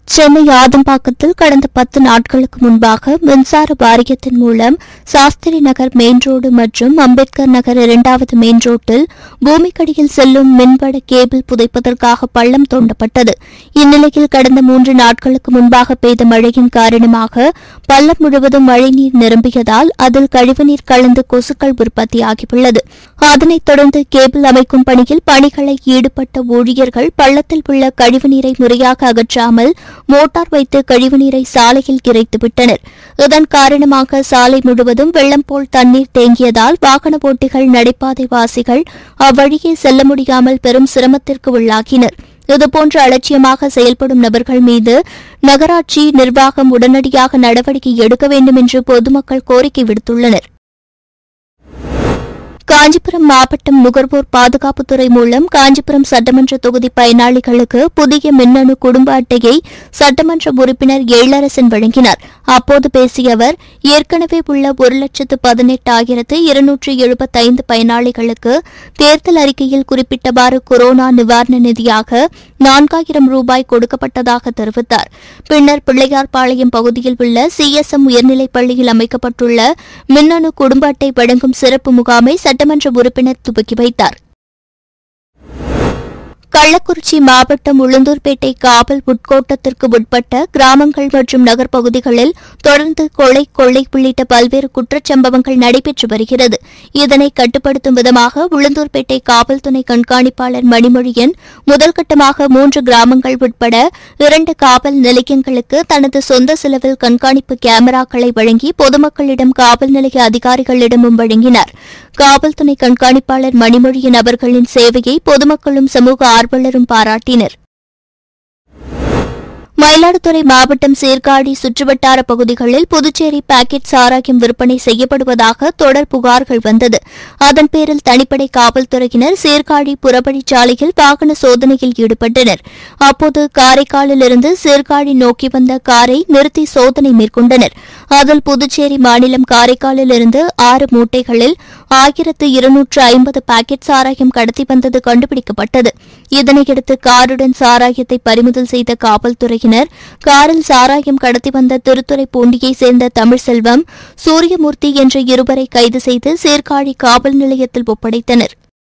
சென்னை ஆதம்பாக்கத்தில் கடந்த பத்து நாட்களுக்கு முன்பாக மின்சார வாரியத்தின் மூலம் சாஸ்திரி நகர் மெயின் ரோடு மற்றும் அம்பேத்கர் நகர் இரண்டாவது மெயின் ரோட்டில் பூமிக்கடியில் செல்லும் மின்வட கேபிள் புதைப்பதற்காக பள்ளம் தோண்டப்பட்டது இந்நிலையில் கடந்த மூன்று நாட்களுக்கு முன்பாக பெய்த மழையின் காரணமாக பள்ளம் முழுவதும் மழைநீர் நிரம்பியதால் அதில் கழிவுநீர் கலந்து கொசுக்கள் உற்பத்தியாகியுள்ளது அதனைத் தொடர்ந்து கேபிள் அமைக்கும் பணியில் பணிகளை ஈடுபட்ட ஊழியர்கள் பள்ளத்தில் உள்ள கழிவுநீரை முறையாக அகற்றாமல் மோட்டார் வைத்து கழிவுநீரை சாலையில் கிரைத்துவிட்டனர் இதன் காரணமாக சாலை முழுவதும் வெள்ளம் போல் தண்ணீர் தேங்கியதால் வாகன ஓட்டிகள் நடைபாதை வாசிகள் அவ்வழியே செல்ல முடியாமல் பெரும் சிரமத்திற்கு உள்ளாகினர் இதுபோன்று அலட்சியமாக செயல்படும் நபர்கள் மீது நகராட்சி நிர்வாகம் உடனடியாக நடவடிக்கை எடுக்க வேண்டும் என்று பொதுமக்கள் கோரிக்கை விடுத்துள்ளனர் காஞ்சிபுரம் மாவட்டம் நுகர்வோர் பாதுகாப்புத்துறை மூலம் காஞ்சிபுரம் சட்டமன்ற தொகுதி பயனாளிகளுக்கு புதிய மின்னணு குடும்ப அட்டையை சட்டமன்ற உறுப்பினர் எழிலரசன் வழங்கினார் அப்போது பேசிய அவர் ஏற்கனவே உள்ள ஒரு லட்சத்து பதினெட்டாயிரத்து இருநூற்று எழுபத்தைந்து பயனாளிகளுக்கு தேர்தல் அறிக்கையில் குறிப்பிட்டவாறு கொரோனா நிவாரண நிதியாக நான்காயிரம் ரூபாய் கொடுக்கப்பட்டதாக தெரிவித்தார் பின்னர் பிள்ளையார்பாளையம் பகுதியில் உள்ள சிஎஸ்எம் உயர்நிலைப் பள்ளியில் அமைக்கப்பட்டுள்ள மின்னணு குடும்ப அட்டை வழங்கும் சிறப்பு முகாமை சட்டமன்ற உறுப்பினர் துவக்கி வைத்தார் கள்ளக்குறிச்சி மாவட்டம் உளுந்தூர்பேட்டை காவல் உட்கோட்டத்திற்கு உட்பட்ட கிராமங்கள் மற்றும் நகர்ப்பகுதிகளில் தொடர்ந்து கொலை கொள்ளை உள்ளிட்ட பல்வேறு குற்றச்சம்பவங்கள் நடைபெற்று வருகிறது இதனை கட்டுப்படுத்தும் விதமாக உளுந்தூர்பேட்டை காவல் துணை கண்காணிப்பாளர் மணிமொழியன் முதல்கட்டமாக மூன்று கிராமங்கள் உட்பட இரண்டு காவல் நிலையங்களுக்கு தனது சொந்த செலவில் கண்காணிப்பு கேமராக்களை வழங்கி பொதுமக்களிடம் காவல் நிலைய அதிகாரிகளிடமும் வழங்கினார் காவல்துறை கண்காணிப்பாளர் மணிமொழியன் அவர்களின் சேவையை பொதுமக்களும் சமூக ஆர்வலரும் பாராட்டினர் மயிலாடுதுறை மாவட்டம் சீர்காழி சுற்றுவட்டார பகுதிகளில் புதுச்சேரி பாக்கெட் சாராயம் விற்பனை செய்யப்படுவதாக தொடர் புகார்கள் வந்தது அதன் பேரில் தனிப்படை காவல்துறையினர் சீர்காழி புறவழிச்சாலையில் வாகன சோதனையில் ஈடுபட்டனர் அப்போது காரைக்காலிலிருந்து சீர்காழி நோக்கி வந்த காரை நிறுத்தி சோதனை மேற்கொண்டனர் அதில் புதுச்சேரி மாநிலம் காரைக்காலிலிருந்து ஆறு மூட்டைகளில் ஆயிரத்து இருநூற்று ஐம்பது பாக்கெட் சாராயம் கடத்தி வந்தது கண்டுபிடிக்கப்பட்டது இதனையடுத்து காருடன் சாராயத்தை பறிமுதல் செய்த காவல்துறையினர் காரில் சாராயம் கடத்தி வந்த திருத்துறைப்பூண்டியைச் சேர்ந்த தமிழ்செல்வம் சூரியமூர்த்தி என்ற இருவரை கைது செய்து சீர்காழி காவல் நிலையத்தில் ஒப்படைத்தனர்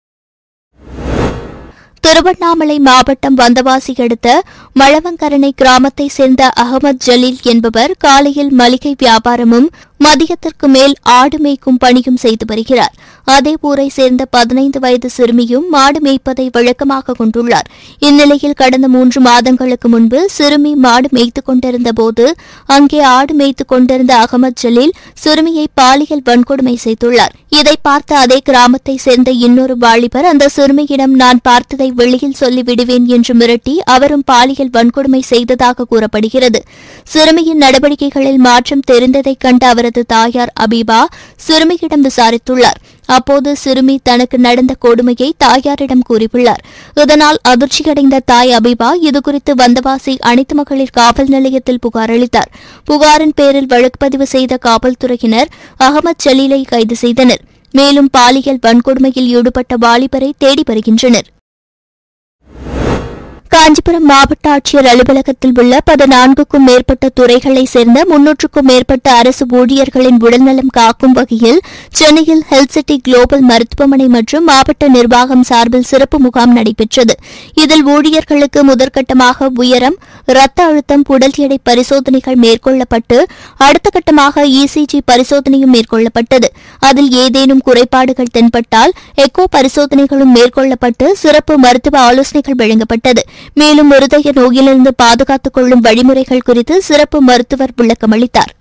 திருவண்ணாமலை மாவட்டம் வந்தவாசி அடுத்த மழவங்கரணை கிராமத்தைச் சேர்ந்த அகமது ஜலீல் என்பவர் காலையில் மளிகை வியாபாரமும் மதியத்திற்கு மேல் ஆடு மேய்க்கும் பணியும் செய்து வருகிறார் அதே ஊரை சேர்ந்த பதினைந்து வயது சிறுமியும் மாடு மேய்ப்பதை வழக்கமாக கொண்டுள்ளார் இந்நிலையில் கடந்த மூன்று மாதங்களுக்கு முன்பு சிறுமி மாடு மேய்த்துக் கொண்டிருந்த போது அங்கே ஆடு மேய்த்துக் கொண்டிருந்த அகமது ஜலீல் சிறுமியை பாலியல் வன்கொடுமை செய்துள்ளார் இதை பார்த்த அதே கிராமத்தை சேர்ந்த இன்னொரு வாலிபர் அந்த சிறுமியிடம் நான் பார்த்ததை வெளியில் சொல்லி விடுவேன் என்று மிரட்டி அவரும் பாலியல் வன்கொடுமை செய்ததாக கூறப்படுகிறது சிறுமியின் நடவடிக்கைகளில் மாற்றம் தெரிந்ததைக் கண்ட அவரது தாயார் அபீபா சிறுமியிடம் விசாரித்துள்ளார் அப்போது சிறுமி தனக்கு நடந்த கொடுமையை தாயாரிடம் கூறியுள்ளார் இதனால் அதிர்ச்சியடைந்த தாய் அபிபா இதுகுறித்து வந்தவாசி அனைத்து மகளிர் காவல் நிலையத்தில் புகார் அளித்தார் புகாரின் பேரில் வழக்குப்பதிவு செய்த காவல்துறையினர் அகமது ஜலீலை கைது செய்தனர் மேலும் பாலியல் வன்கொடுமையில் ஈடுபட்ட வாலிபரை தேடி வருகின்றனர் காஞ்சிபுரம் மாவட்ட ஆட்சியர் அலுவலகத்தில் உள்ள பதினான்குக்கும் மேற்பட்ட துறைகளைச் சேர்ந்த முன்னூற்றுக்கும் மேற்பட்ட அரசு ஊழியர்களின் உடல்நலம் காக்கும் வகையில் சென்னையில் ஹெல்த் சிட்டி குளோபல் மருத்துவமனை மற்றும் மாவட்ட நிர்வாகம் சார்பில் சிறப்பு முகாம் நடைபெற்றது இதில் ஊழியர்களுக்கு முதற்கட்டமாக உயரம் இரத்த அழுத்தம் உடல் எடை பரிசோதனைகள் மேற்கொள்ளப்பட்டு அடுத்த கட்டமாக இசிஜி பரிசோதனையும் மேற்கொள்ளப்பட்டது அதில் ஏதேனும் குறைபாடுகள் தென்பட்டால் எக்கோ பரிசோதனைகளும் மேற்கொள்ளப்பட்டு சிறப்பு மருத்துவ ஆலோசனைகள் வழங்கப்பட்டது மேலும் இருதய நோயிலிருந்து பாதுகாத்துக் கொள்ளும் வழிமுறைகள் குறித்து சிறப்பு மருத்துவர் விளக்கமளித்தார்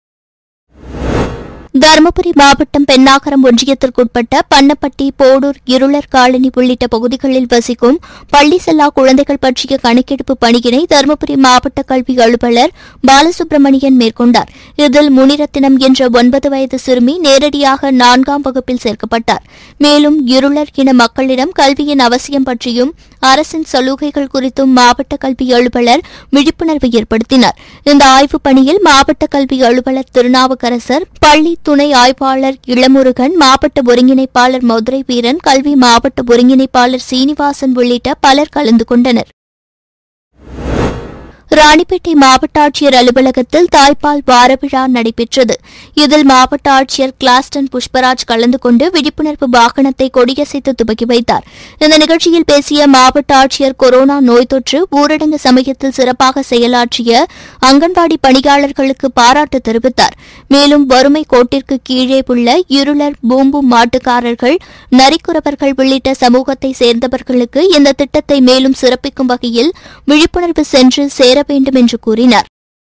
தருமபுரி மாவட்டம் பெண்ணாகரம் ஒன்றியத்திற்குட்பட்ட பன்னப்பட்டி போடூர் இருளர் காலனி உள்ளிட்ட பகுதிகளில் வசிக்கும் பள்ளி செல்லா குழந்தைகள் பற்றிய கணக்கெடுப்பு பணியினை தருமபுரி மாவட்ட கல்வி அலுவலர் பாலசுப்ரமணியன் மேற்கொண்டார் இதில் முனிரத்தினம் என்ற ஒன்பது வயது சிறுமி நேரடியாக நான்காம் வகுப்பில் சேர்க்கப்பட்டார் மேலும் இருளர் இன மக்களிடம் கல்வியின் அவசியம் பற்றியும் அரசின் சலுகைகள் குறித்தும் மாவட்ட கல்வி அலுவலர் விழிப்புணர்வு ஏற்படுத்தினார் இந்த ஆய்வுப் பணியில் மாவட்ட கல்வி அலுவலர் திருநாவுக்கரசர் பள்ளி துணை ஆய்வாளர் இளமுருகன் மாவட்ட ஒருங்கிணைப்பாளர் மதுரை வீரன் கல்வி மாவட்ட ஒருங்கிணைப்பாளர் சீனிவாசன் உள்ளிட்ட பலர் கலந்து கொண்டனர் ராணிப்பேட்டை மாவட்ட ஆட்சியர் அலுவலகத்தில் தாய்ப்பால் வார விழா நடைபெற்றது இதில் மாவட்ட ஆட்சியர் கிளாஸ்டன் புஷ்பராஜ் கலந்து கொண்டு விழிப்புணர்வு வாகனத்தை கொடியசைத்து துவக்கி வைத்தார் இந்த நிகழ்ச்சியில் பேசிய மாவட்ட ஆட்சியர் கொரோனா நோய் தொற்று ஊரடங்கு சமயத்தில் சிறப்பாக செயலாற்றிய அங்கன்வாடி பணியாளர்களுக்கு பாராட்டு தெரிவித்தார் மேலும் வறுமை கோட்டிற்கு கீழே உள்ள இருளர் பூம்பு மாட்டுக்காரர்கள் நரிக்குறவர்கள் உள்ளிட்ட சமூகத்தை சேர்ந்தவர்களுக்கு இந்த திட்டத்தை மேலும் சிறப்பிக்கும் வகையில் விழிப்புணர்வு சென்று சேர வேண்டும் என்று கூறினார்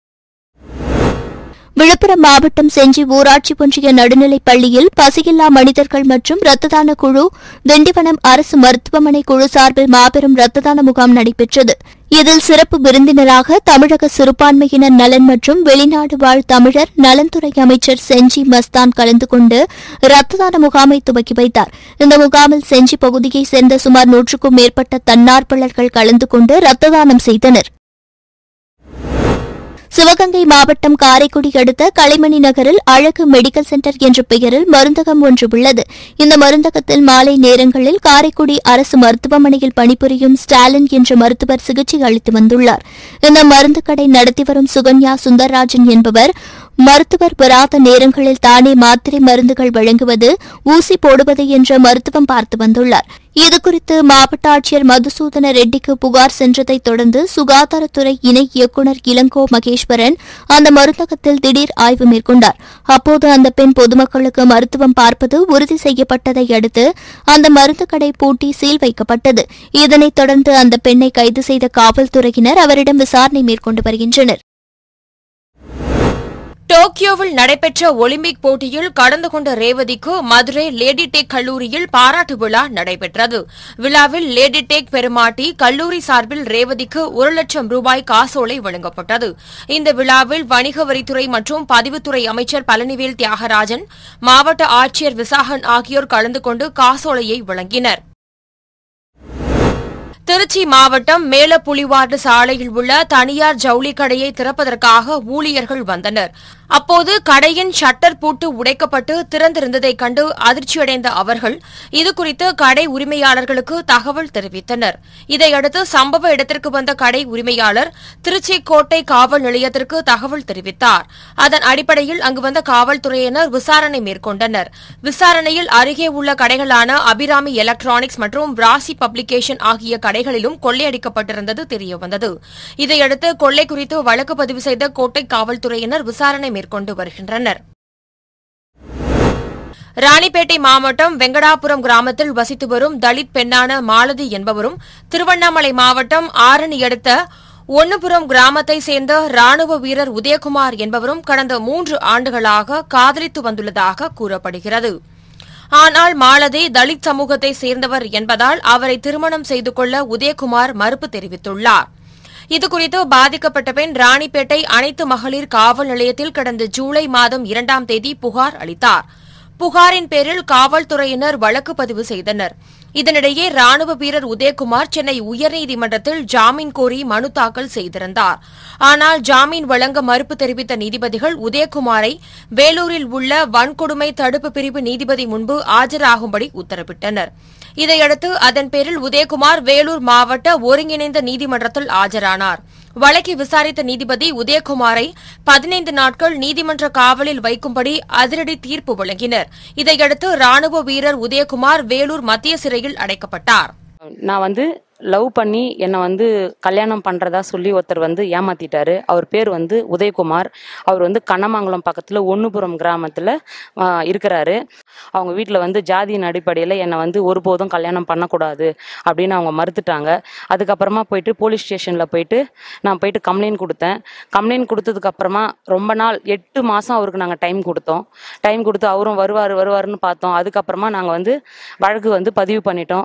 விழுப்புரம் மாவட்டம் செஞ்சி ஊராட்சி ஒன்றிய நடுநிலைப் பள்ளியில் பசியில்லா மனிதர்கள் மற்றும் ரத்த தான குழு திண்டிவனம் அரசு மருத்துவமனை குழு சார்பில் மாபெரும் ரத்த தான முகாம் நடைபெற்றது இதில் சிறப்பு விருந்தினராக தமிழக சிறுபான்மையினர் நலன் மற்றும் வெளிநாடு வாழ் தமிழர் நலன்துறை அமைச்சர் செஞ்சி மஸ்தான் கலந்து கொண்டு ரத்த தான முகாமை துவக்கி வைத்தார் இந்த முகாமில் செஞ்சி பகுதியைச் சேர்ந்த சுமார் நூற்றுக்கும் மேற்பட்ட தன்னார்வலர்கள் கலந்து கொண்டு ரத்த தானம் செய்தனர் சிவகங்கை மாவட்டம் காரைக்குடி அடுத்த களிமணி நகரில் அழகு மெடிக்கல் சென்டர் என்ற பெயரில் மருந்தகம் ஒன்று உள்ளது இந்த மருந்தகத்தில் மாலை நேரங்களில் காரைக்குடி அரசு மருத்துவமனையில் பணிபுரியும் ஸ்டாலின் என்ற மருத்துவர் சிகிச்சை அளித்து வந்துள்ளார் இந்த மருந்து கடை நடத்தி வரும் சுகன்யா சுந்தர்ராஜன் என்பவர் மருத்துவர் பெறாத நேரங்களில் தானே மாத்திரை மருந்துகள் வழங்குவது ஊசி போடுவது என்ற மருத்துவம் பார்த்து வந்துள்ளார் இதுகுறித்து மாவட்ட ஆட்சியர் மதுசூதன ரெட்டிக்கு புகார் சென்றதைத் தொடர்ந்து சுகாதாரத்துறை இணை இயக்குநர் இளங்கோ மகேஸ்வரன் அந்த மருந்தகத்தில் திடீர் ஆய்வு மேற்கொண்டார் அப்போது அந்த பெண் பொதுமக்களுக்கு மருத்துவம் பார்ப்பது உறுதி செய்யப்பட்டதை அடுத்து அந்த மருந்து கடை பூட்டி சீல் வைக்கப்பட்டது இதனைத் தொடர்ந்து அந்த பெண்ணை கைது செய்த காவல்துறையினர் அவரிடம் விசாரணை மேற்கொண்டு வருகின்றனர் டோக்கியோவில் நடைபெற்ற ஒலிம்பிக் போட்டியில் கலந்து கொண்ட ரேவதிக்கு மதுரை லேடி டெக் கல்லூரியில் பாராட்டு விழா நடைபெற்றது விழாவில் லேடி டெக் பெருமாட்டி கல்லூரி சார்பில் ரேவதிக்கு ஒரு லட்சம் ரூபாய் காசோலை வழங்கப்பட்டது இந்த விழாவில் வணிக வரித்துறை மற்றும் பதிவுத்துறை அமைச்சர் பழனிவேல் தியாகராஜன் மாவட்ட ஆட்சியர் விசாகன் ஆகியோர் கலந்து கொண்டு காசோலையை வழங்கினர் திருச்சி மாவட்டம் மேலப்புலிவார்டு சாலையில் உள்ள தனியார் ஜவுளி கடையை திறப்பதற்காக ஊழியர்கள் வந்தனர் அப்போது கடையின் ஷட்டர் பூட்டு உடைக்கப்பட்டு திறந்திருந்ததைக் கண்டு அதிர்ச்சியடைந்த அவர்கள் இதுகுறித்து கடை உரிமையாளர்களுக்கு தகவல் தெரிவித்தனர் இதையடுத்து சம்பவ இடத்திற்கு வந்த கடை உரிமையாளர் திருச்சி கோட்டை காவல் நிலையத்திற்கு தகவல் தெரிவித்தார் அதன் அடிப்படையில் அங்கு வந்த காவல்துறையினர் விசாரணை மேற்கொண்டனர் விசாரணையில் அருகே உள்ள கடைகளான அபிராமி எலக்ட்ரானிக்ஸ் மற்றும் ராசி பப்ளிகேஷன் ஆகிய கடைகளிலும் கொள்ளையடிக்கப்பட்டிருந்தது தெரியவந்தது இதையடுத்து கொள்ளை குறித்து வழக்கு பதிவு செய்த கோட்டை காவல்துறையினர் விசாரணை மேற்கொண்டு வருகின்றனர் ராணிப்பேட்டை மாவட்டம் வெங்கடாபுரம் கிராமத்தில் வசித்து வரும் தலித் பெண்ணான மாலதி என்பவரும் திருவண்ணாமலை மாவட்டம் ஆரணி அடுத்த ஒன்னுபுரம் கிராமத்தை சேர்ந்த ராணுவ வீரர் உதயகுமார் என்பவரும் கடந்த மூன்று ஆண்டுகளாக காதலித்து வந்துள்ளதாக கூறப்படுகிறது ஆனால் மாலதி தலித் சமூகத்தை சேர்ந்தவர் என்பதால் அவரை திருமணம் செய்து கொள்ள உதயகுமார் மறுப்பு தெரிவித்துள்ளார் இதுகுறித்து பாதிக்கப்பட்ட பெண் ராணிப்பேட்டை அனைத்து மகளிர் காவல் நிலையத்தில் கடந்த ஜூலை மாதம் இரண்டாம் தேதி புகார் அளித்தார் புகாரின் பேரில் காவல்துறையினர் வழக்கு பதிவு செய்தனர் இதனிடையே ராணுவ வீரர் உதயகுமார் சென்னை உயர்நீதிமன்றத்தில் ஜாமீன் கோரி மனு தாக்கல் செய்திருந்தார் ஆனால் ஜாமீன் வழங்க மறுப்பு தெரிவித்த நீதிபதிகள் உதயகுமாரை வேலூரில் உள்ள வன்கொடுமை தடுப்பு பிரிவு நீதிபதி முன்பு ஆஜராகும்படி உத்தரவிட்டனர் இதையடுத்து அதன் பேரில் உதயகுமார் வேலூர் மாவட்ட ஒருங்கிணைந்த நீதிமன்றத்தில் ஆஜரானார் வழக்கை விசாரித்த நீதிபதி உதயகுமாரை பதினைந்து நாட்கள் நீதிமன்ற காவலில் வைக்கும்படி அதிரடி தீர்ப்பு வழங்கினர் இதையடுத்து ராணுவ வீரர் உதயகுமார் வேலூர் மத்திய சிறையில் அடைக்கப்பட்டார் நான் வந்து லவ் பண்ணி என்னை வந்து கல்யாணம் பண்ணுறதா சொல்லி ஒருத்தர் வந்து ஏமாத்திட்டாரு அவர் பேர் வந்து உதயகுமார் அவர் வந்து கண்ணமங்கலம் பக்கத்தில் ஒன்றுபுரம் கிராமத்தில் இருக்கிறாரு அவங்க வீட்டில் வந்து ஜாதியின் அடிப்படையில் என்னை வந்து ஒருபோதும் கல்யாணம் பண்ணக்கூடாது அப்படின்னு அவங்க மறுத்துட்டாங்க அதுக்கப்புறமா போயிட்டு போலீஸ் ஸ்டேஷனில் போயிட்டு நான் போயிட்டு கம்ப்ளைண்ட் கொடுத்தேன் கம்ப்ளைண்ட் கொடுத்ததுக்கப்புறமா ரொம்ப நாள் எட்டு மாதம் அவருக்கு நாங்கள் டைம் கொடுத்தோம் டைம் கொடுத்து அவரும் வருவார் வருவாருன்னு பார்த்தோம் அதுக்கப்புறமா நாங்கள் வந்து வழக்கு வந்து பதிவு பண்ணிட்டோம்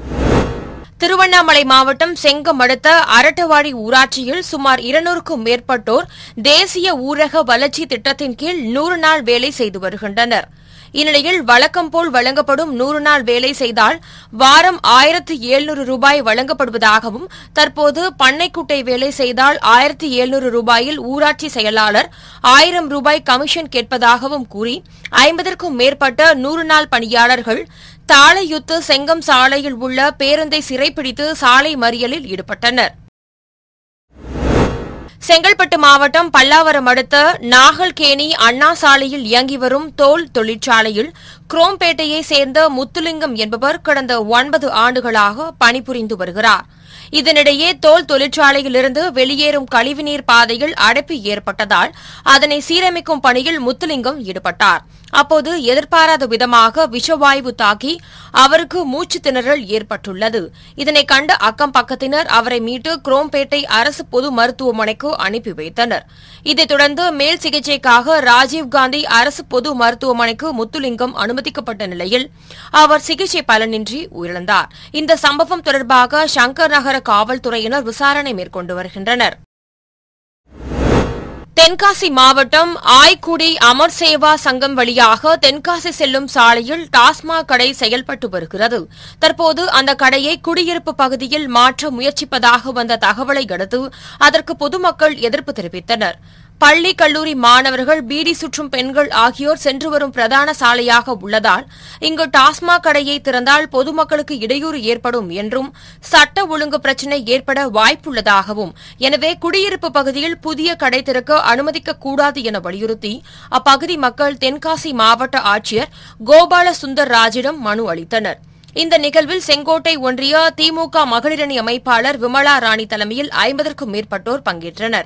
திருவண்ணாமலை மாவட்டம் செங்கம் அடுத்த அரட்டவாடி ஊராட்சியில் சுமார் இருநூறுக்கும் மேற்பட்டோர் தேசிய ஊரக வளர்ச்சி திட்டத்தின் கீழ் நூறு நாள் வேலை செய்து வருகின்றனர் இந்நிலையில் வழக்கம் போல் வழங்கப்படும் நூறு நாள் வேலை செய்தால் வாரம் ஆயிரத்து எழுநூறு ரூபாய் வழங்கப்படுவதாகவும் தற்போது பண்ணைக்குட்டை வேலை செய்தால் ஆயிரத்து எழுநூறு ரூபாயில் ஊராட்சி செயலாளர் ஆயிரம் ரூபாய் கமிஷன் கேட்பதாகவும் கூறி ஐம்பதற்கும் மேற்பட்ட நூறு நாள் பணியாளர்கள் தாளையுத்து செங்கம் சாலையில் உள்ள பேருந்தை சிறைப்பிடித்து சாலை மறியலில் ஈடுபட்டனர் செங்கல்பட்டு மாவட்டம் பல்லாவரம் அடுத்த நாகல்கேணி அண்ணா சாலையில் இயங்கி வரும் தோல் தொழிற்சாலையில் குரோம்பேட்டையை சேர்ந்த முத்துலிங்கம் என்பவர் கடந்த ஒன்பது ஆண்டுகளாக பணிபுரிந்து வருகிறார் இதனிடையே தோல் தொழிற்சாலையிலிருந்து வெளியேறும் கழிவுநீர் பாதையில் அடைப்பு ஏற்பட்டதால் அதனை சீரமைக்கும் பணியில் முத்துலிங்கம் ஈடுபட்டார் அப்போது எதிர்பாராத விதமாக விஷவாயு தாக்கி அவருக்கு மூச்சு திணறல் ஏற்பட்டுள்ளது இதனை கண்ட அக்கம் பக்கத்தினர் அவரை மீட்டு குரோம்பேட்டை அரசு பொது மருத்துவமனைக்கு அனுப்பி வைத்தனர் இதைத் தொடர்ந்து மேல் சிகிச்சைக்காக ராஜீவ்காந்தி அரசு பொது மருத்துவமனைக்கு முத்துலிங்கம் அனுமதிக்கப்பட்ட நிலையில் அவர் சிகிச்சை பலனின்றி உயிரிழந்தார் இந்த சம்பவம் தொடர்பாக சங்கர் நகர காவல்துறையினர் விசாரணை மேற்கொண்டு வருகின்றனர் தென்காசி மாவட்டம் ஆய்க்குடி அமர் சேவா சங்கம் வழியாக தென்காசி செல்லும் சாலையில் டாஸ்மாக் கடை செயல்பட்டு வருகிறது தற்போது அந்த கடையை குடியிருப்பு பகுதியில் மாற்ற முயற்சிப்பதாக வந்த தகவலை அடுத்து அதற்கு பொதுமக்கள் எதிர்ப்பு தெரிவித்தனர் பள்ளி கல்லூரி மாணவர்கள் பீடி சுற்றும் பெண்கள் ஆகியோர் சென்று வரும் பிரதான சாலையாக உள்ளதால் இங்கு டாஸ்மாக் கடையை திறந்தால் பொதுமக்களுக்கு இடையூறு ஏற்படும் என்றும் சட்ட ஒழுங்கு பிரச்சினை ஏற்பட வாய்ப்புள்ளதாகவும் எனவே குடியிருப்பு பகுதியில் புதிய கடை திறக்க அனுமதிக்கக்கூடாது என வலியுறுத்தி அப்பகுதி மக்கள் தென்காசி மாவட்ட ஆட்சியர் கோபால சுந்தர் ராஜிடம் மனு அளித்தனர் இந்த நிகழ்வில் செங்கோட்டை ஒன்றிய திமுக மகளிரணி அமைப்பாளர் விமலா ராணி தலைமையில் ஐம்பதற்கும் மேற்பட்டோர் பங்கேற்றனர்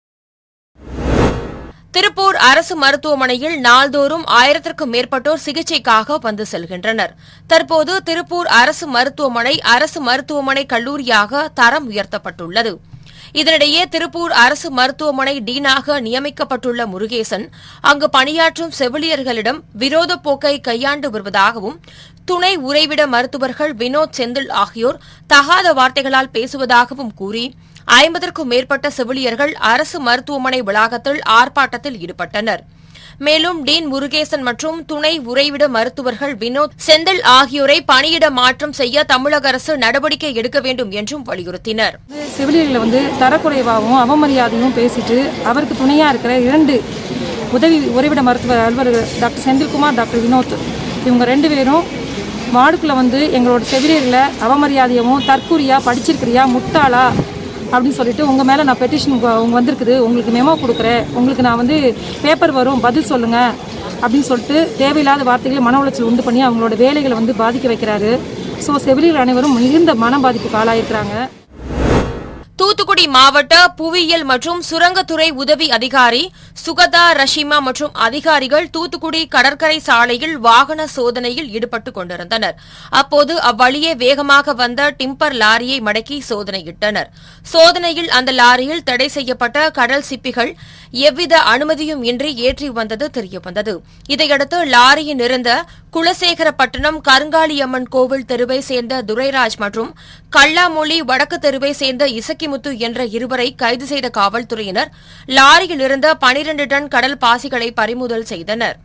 திருப்பூர் அரசு மருத்துவமனையில் நாள்தோறும் ஆயிரத்திற்கும் மேற்பட்டோர் சிகிச்சைக்காக வந்து செல்கின்றனர் தற்போது திருப்பூர் அரசு மருத்துவமனை அரசு மருத்துவமனை கல்லூரியாக தரம் உயர்த்தப்பட்டுள்ளது இதனிடையே திருப்பூர் அரசு மருத்துவமனை டீனாக நியமிக்கப்பட்டுள்ள முருகேசன் அங்கு பணியாற்றும் செவிலியர்களிடம் விரோத போக்கை கையாண்டு வருவதாகவும் துணை உறைவிட மருத்துவர்கள் வினோத் செந்தில் ஆகியோர் தகாத வார்த்தைகளால் பேசுவதாகவும் கூறி ஐம்பதற்கும் மேற்பட்ட செவிலியர்கள் அரசு மருத்துவமனை வளாகத்தில் ஆர்ப்பாட்டத்தில் ஈடுபட்டனர் மேலும் டீன் முருகேசன் மற்றும் துணை உறைவிட மருத்துவர்கள் வினோத் செந்தில் ஆகியோரை பணியிட மாற்றம் செய்ய தமிழக அரசு நடவடிக்கை எடுக்க வேண்டும் என்றும் வலியுறுத்தினர் செவிலியர்களை வந்து தரக்குறைவாகவும் அவமரியாதையும் பேசிட்டு அவருக்கு துணையாக இருக்கிற இரண்டு உதவி உறைவிட மருத்துவ அலுவலர்கள் டாக்டர் செந்தில்குமார் டாக்டர் வினோத் இவங்க ரெண்டு பேரும் வார்டுக்குள்ளே வந்து எங்களோட செவிலியர்களை அவமரியாதையவும் தற்கூரியா படிச்சிருக்கிறியா முட்டாளா அப்படின்னு சொல்லிட்டு உங்கள் மேலே நான் பெட்டிஷன் உங்க வந்திருக்குது உங்களுக்கு மெமோ கொடுக்குறேன் உங்களுக்கு நான் வந்து பேப்பர் வரும் பதில் சொல்லுங்கள் அப்படின்னு சொல்லிட்டு தேவையில்லாத வார்த்தைகளை மன உளைச்சல் உண்டு பண்ணி அவங்களோட வேலைகளை வந்து பாதிக்க வைக்கிறாரு ஸோ செவிலியர் அனைவரும் மிகுந்த மன பாதிப்புக்கு ஆளாயிருக்கிறாங்க தூத்துக்குடி மாவட்ட புவியியல் மற்றும் சுரங்கத்துறை உதவி அதிகாரி சுகதா ரஷிமா மற்றும் அதிகாரிகள் தூத்துக்குடி கடற்கரை சாலையில் வாகன சோதனையில் ஈடுபட்டுக் கொண்டிருந்தனர் அப்போது அவ்வழியே வேகமாக வந்த டிம்பர் லாரியை மடக்கி சோதனையிட்டனர் சோதனையில் அந்த லாரியில் தடை செய்யப்பட்ட கடல் சிப்பிகள் எவ்வித அனுமதியும் இன்றி ஏற்றி வந்தது தெரியவந்தது இதையடுத்து லாரியில் இருந்த குலசேகரப்பட்டினம் கருங்காளியம்மன் கோவில் தெருவை சேர்ந்த துரைராஜ் மற்றும் கல்லாமொழி வடக்கு தெருவை சேர்ந்த இசக்கிமுத்து என்ற இருவரை கைது செய்த காவல்துறையினர் லாரியில் இருந்த பனிரண்டு டன் கடல் பாசிகளை பறிமுதல் செய்தனர்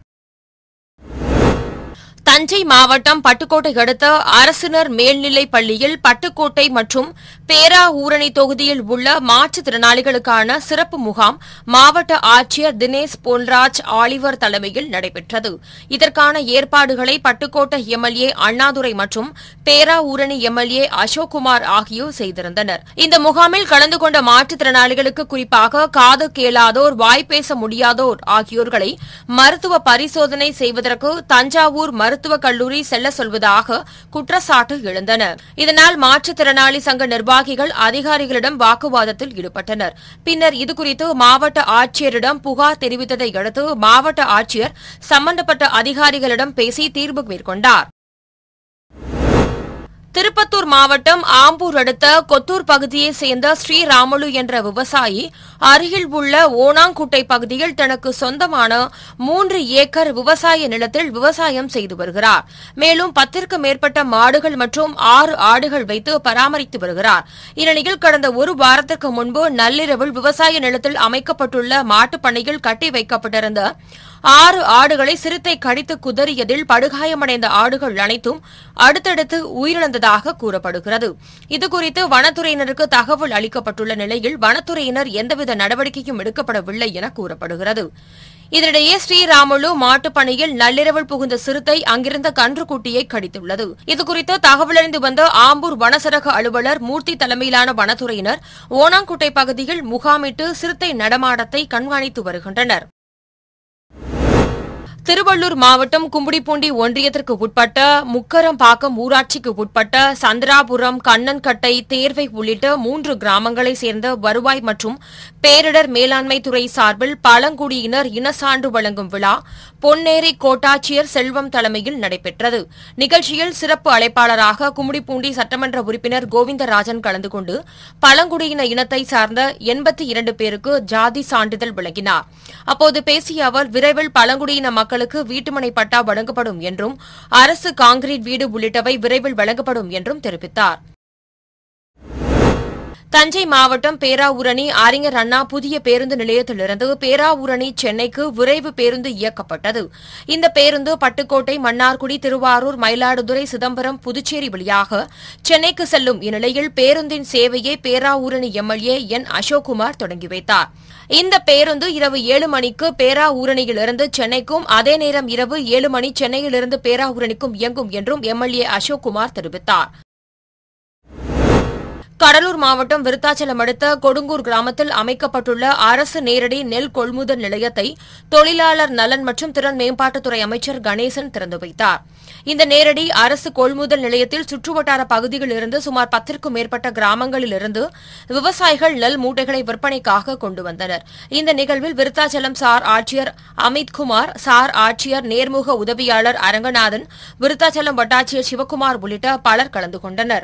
தஞ்சை மாவட்டம் பட்டுக்கோட்டை அடுத்த அரசினர் மேல்நிலைப் பள்ளியில் பட்டுக்கோட்டை மற்றும் பேரா ஊரணி தொகுதியில் உள்ள மாற்றுத்திறனாளிகளுக்கான சிறப்பு முகாம் மாவட்ட ஆட்சியர் தினேஷ் பொன்ராஜ் ஆலிவர் தலைமையில் நடைபெற்றது இதற்கான ஏற்பாடுகளை பட்டுக்கோட்டை எம்எல்ஏ அண்ணாதுரை மற்றும் பேரா ஊரணி எம்எல்ஏ அசோக்குமார் ஆகியோர் செய்திருந்தனர் இந்த முகாமில் கலந்து கொண்ட மாற்றுத்திறனாளிகளுக்கு குறிப்பாக காது கேளாதோர் வாய் பேச முடியாதோர் ஆகியோர்களை மருத்துவ பரிசோதனை செய்வதற்கு தஞ்சாவூர் மருத்துவக் கல்லூரி செல்ல சொல்வதாக குற்றச்சாட்டு எழுந்தன இதனால் மாற்றுத்திறனாளி சங்க நிர்வாகிகள் அதிகாரிகளிடம் வாக்குவாதத்தில் ஈடுபட்டனர் பின்னர் இதுகுறித்து மாவட்ட ஆட்சியரிடம் புகார் தெரிவித்ததை அடுத்து மாவட்ட ஆட்சியர் சம்பந்தப்பட்ட அதிகாரிகளிடம் பேசி தீர்வு மேற்கொண்டார் திருப்பத்தூர் மாவட்டம் ஆம்பூர் அடுத்த கொத்தூர் பகுதியைச் சேர்ந்த ஸ்ரீராமுலு என்ற விவசாயி அருகில் உள்ள ஓணாங்குட்டை பகுதியில் தனக்கு சொந்தமான மூன்று ஏக்கர் விவசாய நிலத்தில் விவசாயம் செய்து வருகிறார் மேலும் பத்திற்கும் மேற்பட்ட மாடுகள் மற்றும் ஆறு ஆடுகள் வைத்து பராமரித்து வருகிறார் இந்நிலையில் கடந்த ஒரு வாரத்திற்கு முன்பு நள்ளிரவில் விவசாய நிலத்தில் அமைக்கப்பட்டுள்ள மாட்டுப் பண்ணையில் கட்டி வைக்கப்பட்டிருந்த ஆறு ஆடுகளை சிறுத்தை கடித்து குதறியதில் படுகாயமடைந்த ஆடுகள் அனைத்தும் அடுத்தடுத்து உயிரிழந்ததாக கூறப்படுகிறது இதுகுறித்து வனத்துறையினருக்கு தகவல் அளிக்கப்பட்டுள்ள நிலையில் வனத்துறையினர் எந்தவித நடவடிக்கையும் எடுக்கப்படவில்லை என கூறப்படுகிறது இதனிடையே ஸ்ரீராமுலு மாட்டுப்பணியில் நள்ளிரவில் புகுந்த சிறுத்தை அங்கிருந்த கன்றுக்குட்டியை கடித்துள்ளது இதுகுறித்து தகவலறிந்து வந்த ஆம்பூர் வனசரக அலுவலர் மூர்த்தி தலைமையிலான வனத்துறையினர் ஓனாங்குட்டை பகுதியில் முகாமிட்டு சிறுத்தை நடமாட்டத்தை கண்காணித்து வருகின்றனர் திருவள்ளூர் மாவட்டம் கும்படிப்பூண்டி ஒன்றியத்திற்கு உட்பட்ட முக்கரம்பாக்கம் ஊராட்சிக்கு உட்பட்ட சந்திராபுரம் கண்ணன்கட்டை தேர்வை உள்ளிட்ட மூன்று கிராமங்களைச் சேர்ந்த வருவாய் மற்றும் பேரிடர் மேலாண்மை துறை சார்பில் பழங்குடியினர் இனசான்று வழங்கும் விழா பொன்னேரி கோட்டாட்சியர் செல்வம் தலைமையில் நடைபெற்றது நிகழ்ச்சியில் சிறப்பு அழைப்பாளராக கும்மிடிப்பூண்டி சட்டமன்ற உறுப்பினர் கோவிந்தராஜன் கலந்து கொண்டு பழங்குடியின இனத்தை சார்ந்த எண்பத்தி இரண்டு பேருக்கு ஜாதி சான்றிதழ் வழங்கினார் அப்போது பேசிய அவர் விரைவில் பழங்குடியின மக்களுக்கு வீட்டுமனை பட்டா வழங்கப்படும் என்றும் அரசு கான்கிரீட் வீடு உள்ளிட்டவை விரைவில் வழங்கப்படும் என்றும் தெரிவித்தார் தஞ்சை மாவட்டம் பேராவூரணி அறிஞர் அண்ணா புதிய பேருந்து நிலையத்திலிருந்து பேராவூரணி சென்னைக்கு விரைவு பேருந்து இயக்கப்பட்டது இந்த பேருந்து பட்டுக்கோட்டை மன்னார்குடி திருவாரூர் மயிலாடுதுறை சிதம்பரம் புதுச்சேரி வழியாக சென்னைக்கு செல்லும் இந்நிலையில் பேருந்தின் சேவையை பேராவூரணி எம்எல்ஏ என் அசோக்குமார் தொடங்கி வைத்தார் இந்த பேருந்து இரவு ஏழு மணிக்கு பேராவூரணியிலிருந்து சென்னைக்கும் அதே நேரம் இரவு ஏழு மணி சென்னையிலிருந்து பேராவூரணிக்கும் இயங்கும் என்றும் எம்எல்ஏ அசோக்குமார் தெரிவித்தார் கடலூர் மாவட்டம் விருத்தாச்சலம் அடுத்த கொடுங்கூர் கிராமத்தில் அமைக்கப்பட்டுள்ள அரசு நேரடி நெல் கொள்முதல் நிலையத்தை தொழிலாளர் நலன் மற்றும் திறன் மேம்பாட்டுத்துறை அமைச்சர் கணேசன் திறந்து வைத்தார் இந்த நேரடி அரசு கொள்முதல் நிலையத்தில் சுற்றுவட்டார பகுதிகளில் இருந்து சுமார் பத்திற்கும் மேற்பட்ட கிராமங்களிலிருந்து விவசாயிகள் நெல் மூட்டைகளை விற்பனைக்காக கொண்டு வந்தனர் இந்த நிகழ்வில் விருத்தாச்சலம் சார் ஆட்சியர் அமித்குமார் சார் ஆட்சியர் நேர்முக உதவியாளர் அரங்கநாதன் விருத்தாச்சலம் வட்டாட்சியர் சிவக்குமார் உள்ளிட்ட பலர் கலந்து கொண்டனர்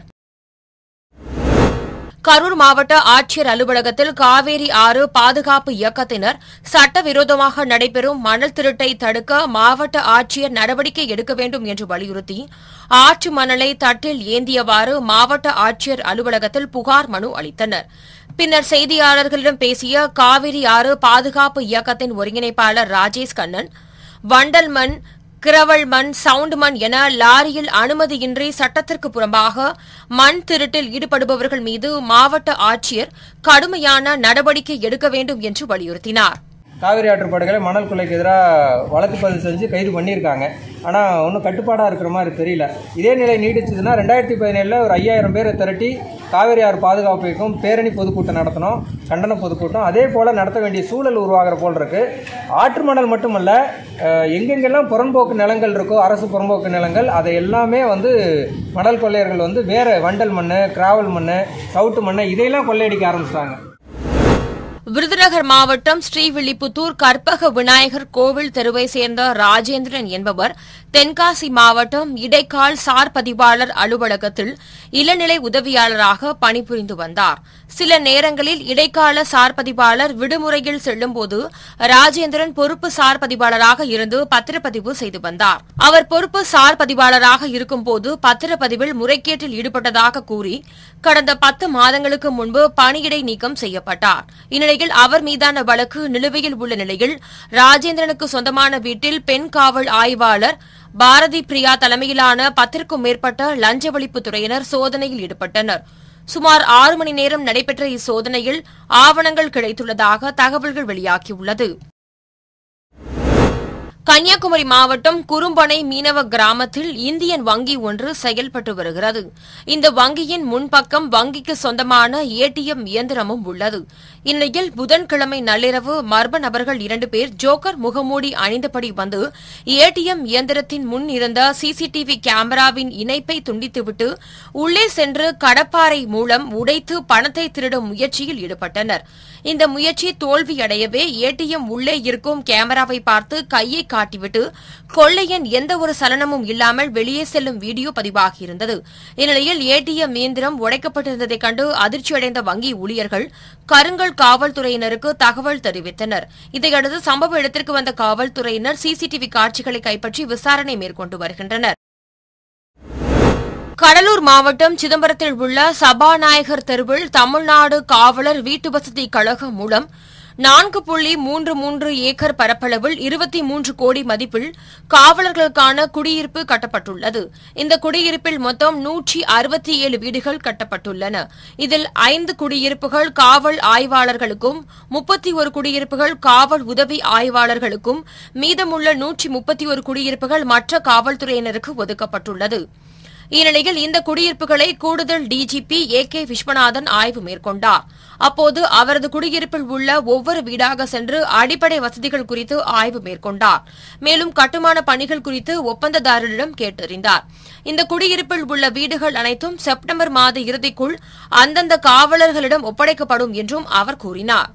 கரூர் மாவட்ட ஆட்சியர் அலுவலகத்தில் காவேரி ஆறு பாதுகாப்பு இயக்கத்தினர் சட்டவிரோதமாக நடைபெறும் மணல் திருட்டை தடுக்க மாவட்ட ஆட்சியர் நடவடிக்கை எடுக்க வேண்டும் என்று வலியுறுத்தி ஆற்று மணலை தட்டில் ஏந்தியவாறு மாவட்ட ஆட்சியர் அலுவலகத்தில் புகார் மனு அளித்தனர் பின்னர் செய்தியாளர்களிடம் பேசிய காவிரி ஆறு பாதுகாப்பு இயக்கத்தின் ஒருங்கிணைப்பாளர் ராஜேஷ் கண்ணன் வண்டல் மண் கிரவல் மண் சவுண்ட் மண் என லாரியில் அனுமதியின்றி சட்டத்திற்கு புறம்பாக மண் திருட்டில் ஈடுபடுபவர்கள் மீது மாவட்ட ஆட்சியர் கடுமையான நடவடிக்கை எடுக்க வேண்டும் என்று வலியுறுத்தினார் காவிரி ஆற்றுப்படுகளை மணல் கொள்ளைக்கு எதிராக வழக்கு பதிவு செஞ்சு கைது பண்ணியிருக்காங்க ஆனால் ஒன்றும் கட்டுப்பாடாக இருக்கிற மாதிரி தெரியல இதே நிலை நீடிச்சதுன்னா ரெண்டாயிரத்தி பதினேழில் ஒரு ஐயாயிரம் பேரை திரட்டி காவிரி ஆறு பாதுகாப்புக்கும் பேரணி பொதுக்கூட்டம் நடத்தணும் கண்டன பொதுக்கூட்டம் அதே போல் நடத்த வேண்டிய சூழல் உருவாகிற போல் இருக்கு ஆற்று மணல் மட்டுமல்ல அஹ், எங்கெங்கெல்லாம் புறம்போக்கு நிலங்கள் இருக்கோ அரசு புறம்போக்கு நிலங்கள் அதை எல்லாமே வந்து மணல் கொள்ளையர்கள் வந்து வேறு வண்டல் மண் கிராவல் மண் சவுட்டு மண் இதையெல்லாம் கொள்ளையடிக்க ஆரம்பிச்சிட்டாங்க விருதுநகர் மாவட்டம் ஸ்ரீவில்லிபுத்தூர் கற்பக விநாயகர் கோவில் தெருவை சேர்ந்த ராஜேந்திரன் என்பவர் தென்காசி மாவட்டம் இடைக்கால் சார் பதிவாளர் அலுவலகத்தில் இளநிலை உதவியாளராக பணிபுரிந்து வந்தார் சில நேரங்களில் இடைக்கால சார் பதிவாளர் விடுமுறையில் செல்லும்போது ராஜேந்திரன் பொறுப்பு சார் பதிவாளராக இருந்து பத்திரப்பதிவு செய்து வந்தார் அவர் பொறுப்பு சார் பதிவாளராக இருக்கும்போது பத்திரப்பதிவில் முறைகேட்டில் ஈடுபட்டதாக கூறி கடந்த பத்து மாதங்களுக்கு முன்பு பணியிடை நீக்கம் செய்யப்பட்டார் இந்நிலையில் அவர் மீதான வழக்கு நிலுவையில் உள்ள நிலையில் ராஜேந்திரனுக்கு சொந்தமான வீட்டில் பெண் காவல் ஆய்வாளர் பாரதி பிரியா தலைமையிலான பத்திற்கும் மேற்பட்ட லஞ்ச ஒழிப்புத் துறையினர் சோதனையில் ஈடுபட்டனர் சுமார் ஆறு மணி நேரம் நடைபெற்ற இச்சோதனையில் ஆவணங்கள் கிடைத்துள்ளதாக தகவல்கள் வெளியாகியுள்ளது கன்னியாகுமரி மாவட்டம் குறும்பனை மீனவ கிராமத்தில் இந்தியன் வங்கி ஒன்று செயல்பட்டு வருகிறது இந்த வங்கியின் முன்பக்கம் வங்கிக்கு சொந்தமான ஏடிஎம் இயந்திரமும் உள்ளது இந்நிலையில் புதன்கிழமை நள்ளிரவு மர்ம நபர்கள் இரண்டு பேர் ஜோக்கர் முகமூடி அணிந்தபடி வந்து ஏடிஎம் இயந்திரத்தின் முன் இருந்த சிசிடிவி கேமராவின் இணைப்பை துண்டித்துவிட்டு உள்ளே சென்று கடப்பாறை மூலம் உடைத்து பணத்தை திருடும் முயற்சியில் ஈடுபட்டனர் இந்த முயற்சி தோல்வியடையவே ஏடிஎம் உள்ளே இருக்கும் கேமராவை பார்த்து கையை காட்டிவிட்டு கொள்ளையன் எந்த ஒரு சலனமும் இல்லாமல் வெளியே செல்லும் வீடியோ பதிவாகியிருந்தது இந்நிலையில் ஏடிஎம் இயந்திரம் உடைக்கப்பட்டிருந்ததைக் கண்டு அதிர்ச்சியடைந்த வங்கி ஊழியர்கள் கருங்கல் காவல்துறையினருக்கு தகவல் தெரிவித்தனர் இதையடுத்து சம்பவ இடத்திற்கு வந்த காவல்துறையினர் சிசிடிவி காட்சிகளை கைப்பற்றி விசாரணை மேற்கொண்டு வருகின்றனர் கடலூர் மாவட்டம் சிதம்பரத்தில் உள்ள சபாநாயகர் தெருவில் தமிழ்நாடு காவலர் வீட்டு வசதி கழகம் மூலம் நான்கு புள்ளி மூன்று மூன்று ஏக்கர் பரப்பளவில் இருபத்தி மூன்று கோடி மதிப்பில் காவலர்களுக்கான குடியிருப்பு கட்டப்பட்டுள்ளது இந்த குடியிருப்பில் மொத்தம் நூற்றி அறுபத்தி ஏழு வீடுகள் கட்டப்பட்டுள்ளன இதில் ஐந்து குடியிருப்புகள் காவல் ஆய்வாளர்களுக்கும் முப்பத்தி ஒரு குடியிருப்புகள் காவல் உதவி ஆய்வாளர்களுக்கும் மீதமுள்ள நூற்றி முப்பத்தி ஒரு குடியிருப்புகள் மற்ற காவல்துறையினருக்கு ஒதுக்கப்பட்டுள்ளது இந்நிலையில் இந்த குடியிருப்புகளை கூடுதல் டிஜிபி ஏ கே விஸ்வநாதன் ஆய்வு மேற்கொண்டார் அப்போது அவரது குடியிருப்பில் உள்ள ஒவ்வொரு வீடாக சென்று அடிப்படை வசதிகள் குறித்து ஆய்வு மேற்கொண்டார் மேலும் கட்டுமான பணிகள் குறித்து ஒப்பந்ததாரரிடம் கேட்டறிந்தார் இந்த குடியிருப்பில் உள்ள வீடுகள் அனைத்தும் செப்டம்பர் மாத இறுதிக்குள் அந்தந்த காவலர்களிடம் ஒப்படைக்கப்படும் என்றும் அவர் கூறினார்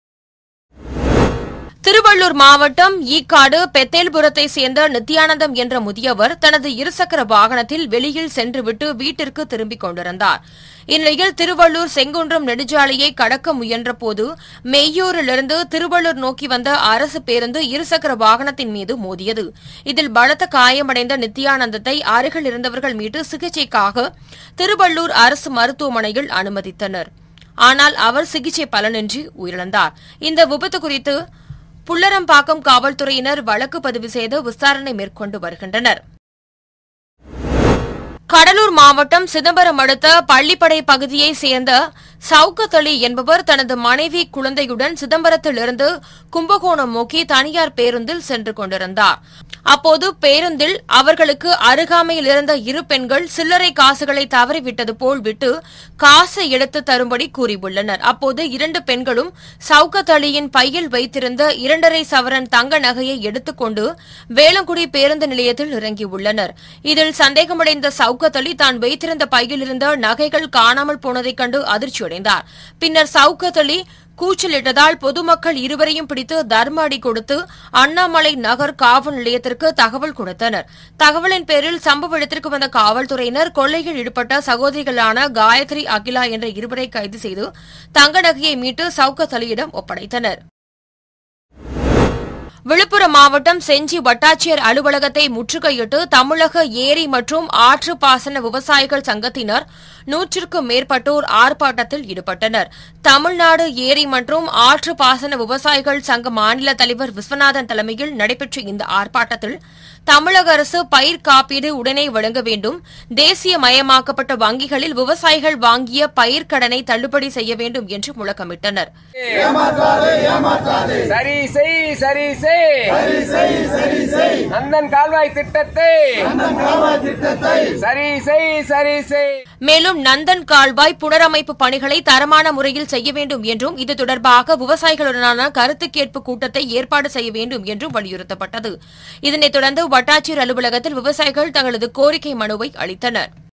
திருவள்ளூர் மாவட்டம் ஈக்காடு பெத்தேல்புரத்தை சேர்ந்த நித்யானந்தம் என்ற முதியவர் தனது இருசக்கர வாகனத்தில் வெளியில் சென்றுவிட்டு வீட்டிற்கு திரும்பிக் கொண்டிருந்தார் இந்நிலையில் திருவள்ளூர் செங்குன்றம் நெடுஞ்சாலையை கடக்க முயன்றபோது மெய்யூரிலிருந்து திருவள்ளூர் நோக்கி வந்த அரசு பேருந்து இருசக்கர வாகனத்தின் மீது மோதியது இதில் பலத்த காயமடைந்த நித்யானந்தத்தை அருகில் இருந்தவர்கள் மீட்டு சிகிச்சைக்காக திருவள்ளூர் அரசு மருத்துவமனையில் அனுமதித்தனர் ஆனால் அவர் சிகிச்சை பலனின்றி உயிரிழந்தார் இந்த விபத்து குறித்து புல்லரம்பாக்கம் காவல்துறையினர் வழக்கு பதிவு செய்து விசாரணை மேற்கொண்டு வருகின்றனர் கடலூர் மாவட்டம் சிதம்பரம் அடுத்த பள்ளிப்படை பகுதியைச் சேர்ந்த சவுக்கத் அலி என்பவர் தனது மனைவி குழந்தையுடன் சிதம்பரத்திலிருந்து கும்பகோணம் நோக்கி தனியார் பேருந்தில் சென்று கொண்டிருந்தார் அப்போது பேருந்தில் அவர்களுக்கு அருகாமையில் இருந்த இரு பெண்கள் சில்லறை காசுகளை தவறிவிட்டது போல் விட்டு காசை எடுத்து தரும்படி கூறியுள்ளனர் அப்போது இரண்டு பெண்களும் சவுக்கத் அலியின் பையில் வைத்திருந்த இரண்டரை சவரன் தங்க நகையை எடுத்துக்கொண்டு வேளங்குடி பேருந்து நிலையத்தில் இறங்கியுள்ளனர் இதில் சந்தேகமடைந்த சவுக்கத் அலி தான் வைத்திருந்த பையில் இருந்த நகைகள் காணாமல் போனதைக் கண்டு அதிர்ச்சியடைந்தார் பின்னர் சவுக்கத் அலி கூச்சலிட்டதால் பொதுமக்கள் இருவரையும் பிடித்து தர்ம அடி கொடுத்து அண்ணாமலை நகர் காவல் நிலையத்திற்கு தகவல் கொடுத்தனர் தகவலின் பேரில் சம்பவ இடத்திற்கு வந்த காவல்துறையினர் கொள்ளையில் ஈடுபட்ட சகோதரிகளான காயத்ரி அகிலா என்ற இருவரை கைது செய்து தங்க நகையை மீட்டு சவுக்கத் அலியிடம் ஒப்படைத்தனர் விழுப்புரம் மாவட்டம் செஞ்சி வட்டாட்சியர் அலுவலகத்தை முற்றுகையிட்டு தமிழக ஏரி மற்றும் ஆற்று பாசன விவசாயிகள் சங்கத்தினர் நூற்றுக்கும் மேற்பட்டோர் ஆர்ப்பாட்டத்தில் ஈடுபட்டனர் தமிழ்நாடு ஏரி மற்றும் ஆற்று பாசன விவசாயிகள் சங்க மாநில தலைவர் விஸ்வநாதன் தலைமையில் நடைபெற்ற இந்த ஆர்ப்பாட்டத்தில் தமிழக அரசு பயிர் காப்பீடு உடனே வழங்க வேண்டும் தேசிய மயமாக்கப்பட்ட வங்கிகளில் விவசாயிகள் வாங்கிய பயிர்க்கடனை தள்ளுபடி செய்ய வேண்டும் என்று முழக்கமிட்டனர் சரி செய் சரி செய் நந்தன் கால்வாய் திட்டத்தை சரி செய் சரி செய் மேலும் நந்தன் கால்வாய் புனரமைப்பு பணிகளை தரமான முறையில் செய்ய வேண்டும் என்றும் இது தொடர்பாக விவசாயிகளுடனான கருத்து கேட்பு கூட்டத்தை ஏற்பாடு செய்ய வேண்டும் என்றும் வலியுறுத்தப்பட்டது இதனைத் தொடர்ந்து வட்டாட்சியர் அலுவலகத்தில் விவசாயிகள் தங்களது கோரிக்கை மனுவை அளித்தனர்